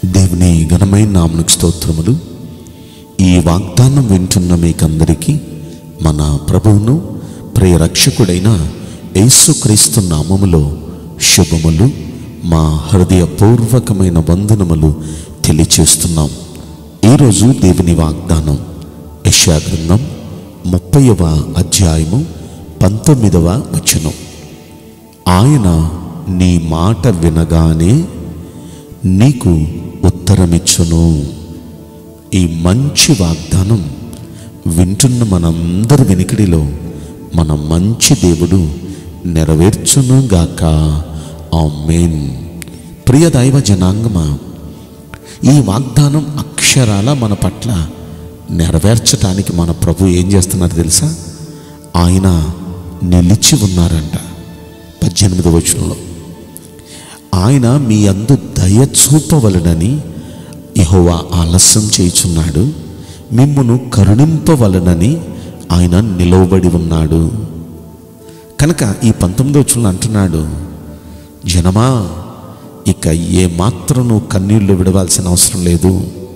దేవుని ఘనమైన నామనికి స్తోత్రములు ఈ వాగ్దానం వింటున్న మీకందరికీ మన ప్రభువును ప్రియ రక్షకుడైన యేసుక్రీస్తు నామములో శుభములు మా హృదయపూర్వకమైన వందనములు తెలియచేస్తున్నాం ఈరోజు దేవుని వాగ్దానం యశాగ్రంథం ముప్పైవ అధ్యాయము పంతొమ్మిదవ వచనం ఆయన నీ మాట వినగానే నీకు ఉత్తరమిచ్చును ఈ మంచి వాగ్దానం వింటున్న మనందరి వెనికిడిలో మన మంచి దేవుడు నెరవేర్చును గాక ఆమేన్ ప్రియ దైవ జనాంగమా ఈ వాగ్దానం అక్షరాల మన పట్ల నెరవేర్చటానికి మన ప్రభు ఏం చేస్తున్నారు తెలుసా ఆయన నిలిచి ఉన్నారంట పద్దెనిమిది వచనంలో ఆయన మీ అందు దయ చూపవలనని యెహోవా ఆలస్యం చేయుచున్నాడు మిమ్మును కరుణింపవలనని ఆయన నిలవబడి ఉన్నాడు కనుక ఈ పంతొమ్మిదో వచనంలో అంటున్నాడు జనమా ఇక ఏ మాత్రం నువ్వు కన్నీళ్లు విడవాల్సిన అవసరం లేదు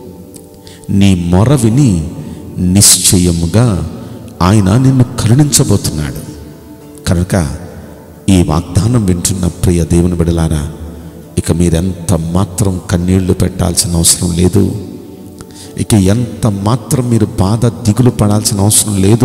నీ మొర విని నిశ్చయముగా ఆయన నిన్ను కరుణించబోతున్నాడు కనుక ఈ వాగ్దానం వింటున్న ప్రియ దేవుని బిడలారా ఇక మీరెంత మాత్రం కన్నీళ్లు పెట్టాల్సిన అవసరం లేదు ఇక ఎంత మాత్రం మీరు బాధ దిగులు పడాల్సిన అవసరం లేదు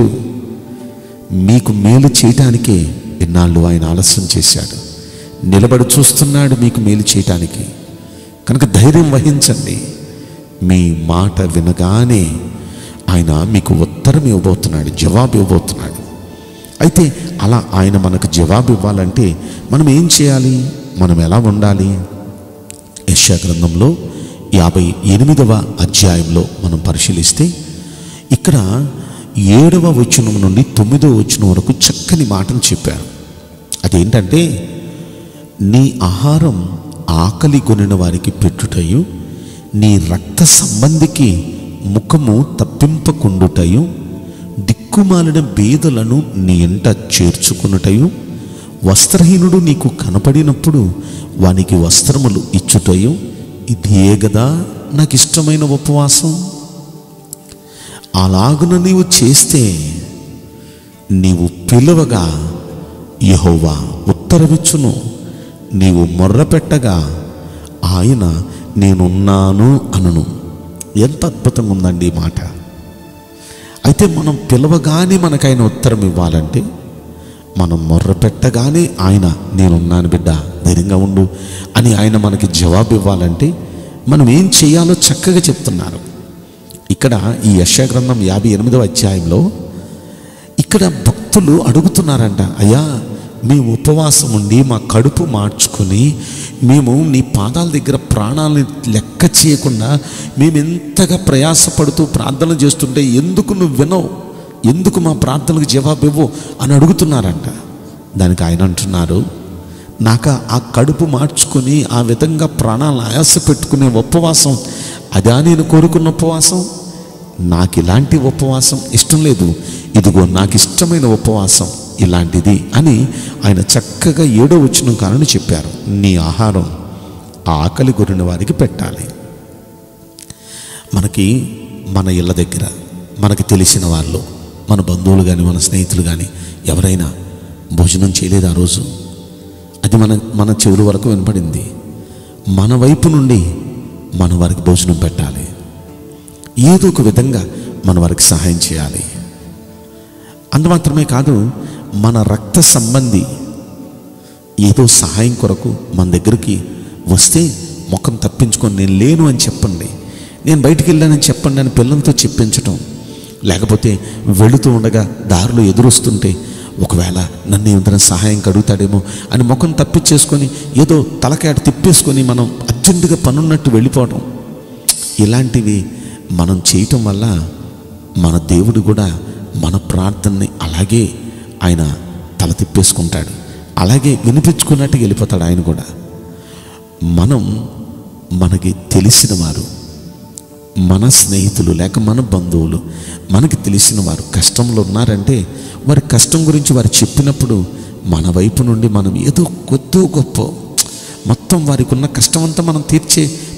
మీకు మేలు చేయటానికే ఇన్నాళ్ళు ఆయన ఆలస్యం చేశాడు నిలబడి చూస్తున్నాడు మీకు మేలు చేయటానికి కనుక ధైర్యం వహించండి మీ మాట వినగానే ఆయన మీకు ఉత్తరం ఇవ్వబోతున్నాడు జవాబు ఇవ్వబోతున్నాడు అయితే అలా ఆయన మనకు జవాబు ఇవ్వాలంటే మనం ఏం చేయాలి మనం ఎలా ఉండాలి యశా గ్రంథంలో యాభై ఎనిమిదవ అధ్యాయంలో మనం పరిశీలిస్తే ఇక్కడ ఏడవ వచనం నుండి తొమ్మిదవ వచనం వరకు చక్కని మాటను చెప్పారు అదేంటంటే నీ ఆహారం ఆకలి కొనిన వారికి పెట్టుటయు నీ రక్త సంబంధికి ముఖము తప్పింపకుండుటయు దిక్కుమాలిన బీదలను నీ ఎంట చేర్చుకునుటయు వస్త్రహీనుడు నీకు కనపడినప్పుడు వానికి వస్త్రములు ఇచ్చుటయు ఇదే గదా నాకు ఇష్టమైన ఉపవాసం అలాగున నీవు చేస్తే నీవు పిలువగా యహోవా ఉత్తరమిచ్చును నీవు మొర్రపెట్టగా ఆయన నేనున్నాను అనును ఎంత అద్భుతంగా ఉందండి ఈ మాట అయితే మనం పిలవగానే మనకు ఆయన ఉత్తరం ఇవ్వాలంటే మనం మొర్ర పెట్టగానే ఆయన నేనున్నాను బిడ్డ ధైర్యంగా ఉండు అని ఆయన మనకి జవాబు ఇవ్వాలంటే మనం ఏం చేయాలో చక్కగా చెప్తున్నారు ఇక్కడ ఈ యశాగ్రంథం యాభై ఎనిమిదవ అధ్యాయంలో ఇక్కడ భక్తులు అడుగుతున్నారంట అయ్యా మీ ఉపవాసం ఉండి మా కడుపు మార్చుకొని మేము నీ పాదాల దగ్గర ప్రాణాలని లెక్క చేయకుండా మేము ఎంతగా ప్రయాసపడుతూ ప్రార్థన చేస్తుంటే ఎందుకు నువ్వు వినవు ఎందుకు మా ప్రార్థనలకు జవాబు ఇవ్వు అని అడుగుతున్నారంట దానికి ఆయన అంటున్నారు నాకు ఆ కడుపు మార్చుకొని ఆ విధంగా ప్రాణాలను ఆయాస పెట్టుకునే ఉపవాసం అదా నేను కోరుకున్న ఉపవాసం నాకు ఇలాంటి ఉపవాసం ఇష్టం లేదు ఇదిగో నాకు ఇష్టమైన ఉపవాసం ఇలాంటిది అని ఆయన చక్కగా ఏడో వచ్చిన కారణం చెప్పారు నీ ఆహారం ఆకలి కొరిన వారికి పెట్టాలి మనకి మన ఇళ్ళ దగ్గర మనకి తెలిసిన వాళ్ళు మన బంధువులు కానీ మన స్నేహితులు కానీ ఎవరైనా భోజనం చేయలేదు ఆ రోజు అది మన మన చెవుల వరకు వినపడింది మన వైపు నుండి మన వారికి భోజనం పెట్టాలి ఏదో ఒక విధంగా మన వారికి సహాయం చేయాలి అందు మాత్రమే కాదు మన రక్త సంబంధి ఏదో సహాయం కొరకు మన దగ్గరికి వస్తే ముఖం తప్పించుకొని నేను లేను అని చెప్పండి నేను బయటికి వెళ్ళానని చెప్పండి అని పిల్లలతో చెప్పించటం లేకపోతే వెళుతూ ఉండగా దారిలో ఎదురొస్తుంటే ఒకవేళ నన్ను ఏమైనా సహాయం కడుగుతాడేమో అని ముఖం తప్పించేసుకొని ఏదో తలకాడ తిప్పేసుకొని మనం అర్జెంటుగా పనున్నట్టు వెళ్ళిపోవడం ఇలాంటివి మనం చేయటం వల్ల మన దేవుడు కూడా మన ప్రార్థనని అలాగే ఆయన తల తిప్పేసుకుంటాడు అలాగే వినిపించుకున్నట్టు వెళ్ళిపోతాడు ఆయన కూడా మనం మనకి తెలిసిన వారు మన స్నేహితులు లేక మన బంధువులు మనకి తెలిసిన వారు కష్టంలో ఉన్నారంటే వారి కష్టం గురించి వారు చెప్పినప్పుడు మన వైపు నుండి మనం ఏదో కొద్దో గొప్ప మొత్తం వారికి ఉన్న కష్టం అంతా మనం తీర్చే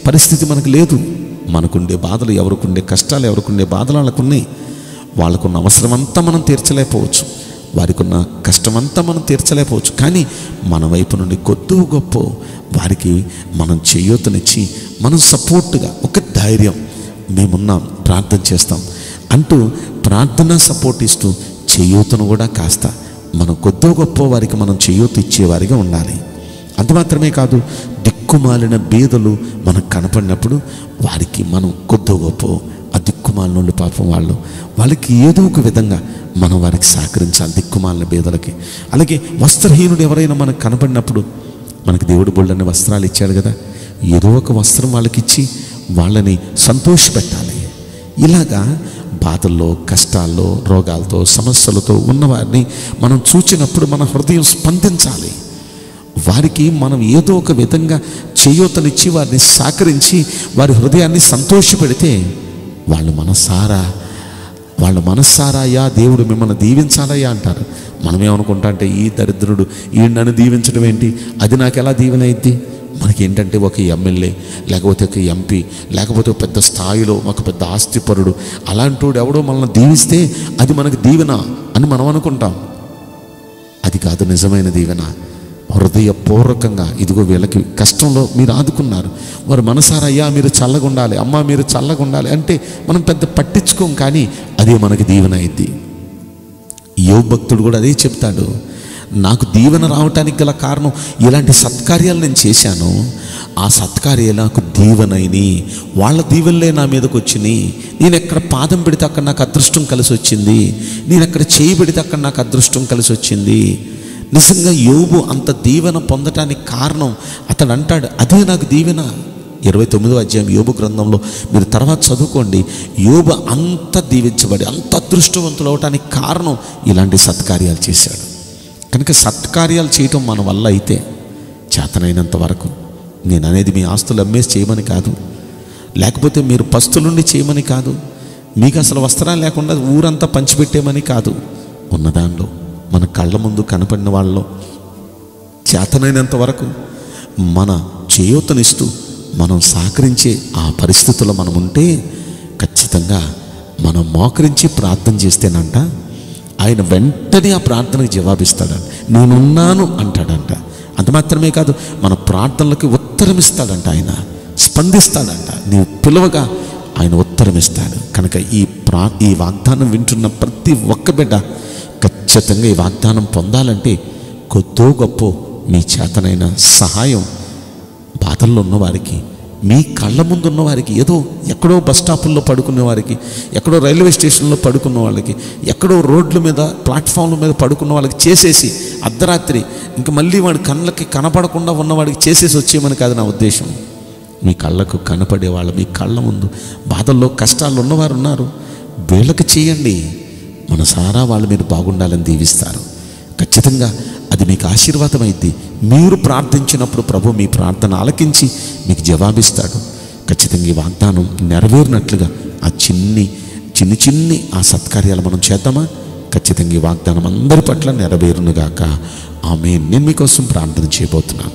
పరిస్థితి మనకు లేదు మనకుండే బాధలు ఎవరికుండే కష్టాలు ఎవరికుండే బాధలు వాళ్ళకున్నాయి వాళ్ళకున్న అవసరం అంతా మనం తీర్చలేకపోవచ్చు వారికి ఉన్న కష్టమంతా మనం తీర్చలేకపోవచ్చు కానీ మన వైపు నుండి కొద్దు గొప్ప వారికి మనం చేయూతనిచ్చి మనం సపోర్ట్గా ఒక ధైర్యం మేమున్నాం ప్రార్థన చేస్తాం అంటూ ప్రార్థన సపోర్ట్ ఇస్తూ చేయూతను కూడా కాస్త మనం కొద్దో గొప్ప వారికి మనం చేయూత ఇచ్చేవారిగా ఉండాలి అంత మాత్రమే కాదు దిక్కుమాలిన బీదలు మనకు కనపడినప్పుడు వారికి మనం కొద్దో గొప్ప ఆ దిక్కుమాలిన వాళ్ళు పాపం వాళ్ళు వాళ్ళకి ఏదో ఒక విధంగా మనం వారికి సహకరించాలి దిక్కుమాలిన బీదలకి అలాగే వస్త్రహీనుడు ఎవరైనా మనకు కనపడినప్పుడు మనకి దేవుడు బొళ్ళని వస్త్రాలు ఇచ్చాడు కదా ఏదో ఒక వస్త్రం వాళ్ళకి ఇచ్చి వాళ్ళని సంతోషపెట్టాలి ఇలాగా బాధల్లో కష్టాల్లో రోగాలతో సమస్యలతో ఉన్నవారిని మనం చూచినప్పుడు మన హృదయం స్పందించాలి వారికి మనం ఏదో ఒక విధంగా చేయూతనిచ్చి వారిని సహకరించి వారి హృదయాన్ని సంతోషపెడితే వాళ్ళు మనసారా వాళ్ళ మనస్సారాయా దేవుడు మిమ్మల్ని దీవించాలయ్యా అంటారు మనం ఏమనుకుంటా అంటే ఈ దరిద్రుడు ఈ నన్ను దీవించడం ఏంటి అది నాకు ఎలా దీవెన అయింది మనకి ఏంటంటే ఒక ఎమ్మెల్యే లేకపోతే ఒక ఎంపీ లేకపోతే ఒక పెద్ద స్థాయిలో ఒక పెద్ద ఆస్తిపరుడు అలాంటోడు ఎవడో మనల్ని దీవిస్తే అది మనకు దీవెన అని మనం అనుకుంటాం అది కాదు నిజమైన దీవెన హృదయపూర్వకంగా ఇదిగో వీళ్ళకి కష్టంలో మీరు ఆదుకున్నారు వారు మనసారా అయ్యా మీరు చల్లగా ఉండాలి అమ్మ మీరు చల్లగా ఉండాలి అంటే మనం పెద్ద పట్టించుకోం కానీ అదే మనకి దీవెన అయింది యోగ భక్తుడు కూడా అదే చెప్తాడు నాకు దీవెన రావటానికి గల కారణం ఇలాంటి సత్కార్యాలు నేను చేశాను ఆ సత్కార్యాలు నాకు దీవెనైని వాళ్ళ దీవెనలే నా మీదకి వచ్చినాయి నేను ఎక్కడ పాదం పెడితే అక్కడ నాకు అదృష్టం కలిసి వచ్చింది నేను ఎక్కడ చేయి పెడితే అక్కడ నాకు అదృష్టం కలిసి వచ్చింది నిజంగా యోబు అంత దీవెన పొందటానికి కారణం అతడు అంటాడు అదే నాకు దీవెన ఇరవై తొమ్మిదో అధ్యాయం యోబు గ్రంథంలో మీరు తర్వాత చదువుకోండి యోబు అంత దీవించబడి అంత అదృష్టవంతులు అవటానికి కారణం ఇలాంటి సత్కార్యాలు చేశాడు కనుక సత్కార్యాలు చేయటం మన వల్ల అయితే చేతనైనంత వరకు నేను అనేది మీ ఆస్తులు అమ్మేసి చేయమని కాదు లేకపోతే మీరు పస్తులుండి చేయమని కాదు మీకు అసలు వస్త్రాలు లేకుండా ఊరంతా పంచిపెట్టేమని కాదు ఉన్న దానిలో మన కళ్ళ ముందు కనపడిన వాళ్ళలో చేతనైనంత వరకు మన చేయూతనిస్తూ మనం సహకరించే ఆ పరిస్థితుల్లో మనం ఉంటే ఖచ్చితంగా మనం మోకరించి ప్రార్థన చేస్తేనంట ఆయన వెంటనే ఆ ప్రార్థనకు జవాబిస్తాడంట నేనున్నాను అంటాడంట అంత మాత్రమే కాదు మన ప్రార్థనలకి ఉత్తరం ఇస్తాడంట ఆయన స్పందిస్తాడంట నీవు పిలువగా ఆయన ఉత్తరం ఇస్తాడు కనుక ఈ ప్రా ఈ వాగ్దానం వింటున్న ప్రతి ఒక్క బిడ్డ ఖచ్చితంగా ఈ వాగ్దానం పొందాలంటే కొద్దో గొప్ప మీ చేతనైన సహాయం బాధల్లో ఉన్నవారికి మీ కళ్ళ ముందు ఉన్న వారికి ఏదో ఎక్కడో బస్ స్టాపుల్లో పడుకునే వారికి ఎక్కడో రైల్వే స్టేషన్లో పడుకున్న వాళ్ళకి ఎక్కడో రోడ్ల మీద ప్లాట్ఫామ్ల మీద పడుకున్న వాళ్ళకి చేసేసి అర్ధరాత్రి ఇంకా మళ్ళీ వాడి కళ్ళకి కనపడకుండా ఉన్నవాడికి చేసేసి వచ్చేయమని కాదు నా ఉద్దేశం మీ కళ్ళకు కనపడే వాళ్ళు మీ కళ్ళ ముందు బాధల్లో కష్టాలు ఉన్నవారు ఉన్నారు వీళ్ళకి చేయండి మనసారా వాళ్ళు మీరు బాగుండాలని దీవిస్తారు ఖచ్చితంగా అది మీకు ఆశీర్వాదం అయింది మీరు ప్రార్థించినప్పుడు ప్రభు మీ ప్రార్థన ఆలకించి మీకు జవాబిస్తాడు ఖచ్చితంగా ఈ వాగ్దానం నెరవేరినట్లుగా ఆ చిన్ని చిన్ని చిన్ని ఆ సత్కార్యాలు మనం చేద్దామా ఖచ్చితంగా ఈ వాగ్దానం అందరి పట్ల నెరవేరునుగాక ఆమె నేను మీకోసం ప్రార్థన చేయబోతున్నాను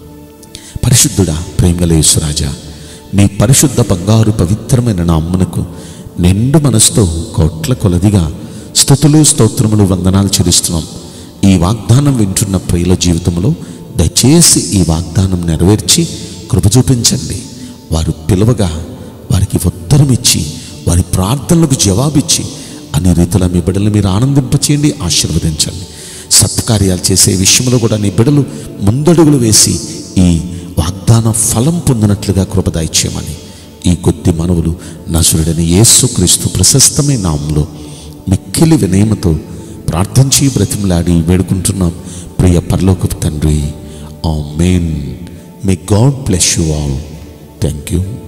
పరిశుద్ధుడా ప్రేమగల యేసురాజా మీ పరిశుద్ధ బంగారు పవిత్రమైన నా అమ్మనకు నిండు మనసుతో కోట్ల కొలదిగా స్థుతులు స్తోత్రములు వందనాలు చెల్లిస్తున్నాం ఈ వాగ్దానం వింటున్న ప్రియుల జీవితంలో దయచేసి ఈ వాగ్దానం నెరవేర్చి కృప చూపించండి వారు పిలువగా వారికి ఉత్తరం ఇచ్చి వారి ప్రార్థనలకు జవాబిచ్చి అన్ని రీతిలో మీ బిడ్డలు మీరు ఆనందింపచేయండి ఆశీర్వదించండి సత్కార్యాలు చేసే విషయంలో కూడా నీ బిడ్డలు ముందడుగులు వేసి ఈ వాగ్దాన ఫలం పొందినట్లుగా కృపదాయిచ్చేయమని ఈ కొద్ది మనవులు నసురుడని యేసుక్రీస్తు ప్రశస్తమైన నామంలో మిక్కిలి వినయమతో ప్రార్థించి బ్రతిమలాడి వేడుకుంటున్నాం ప్రియ పరలోకపు తండ్రి amen may God bless you all thank you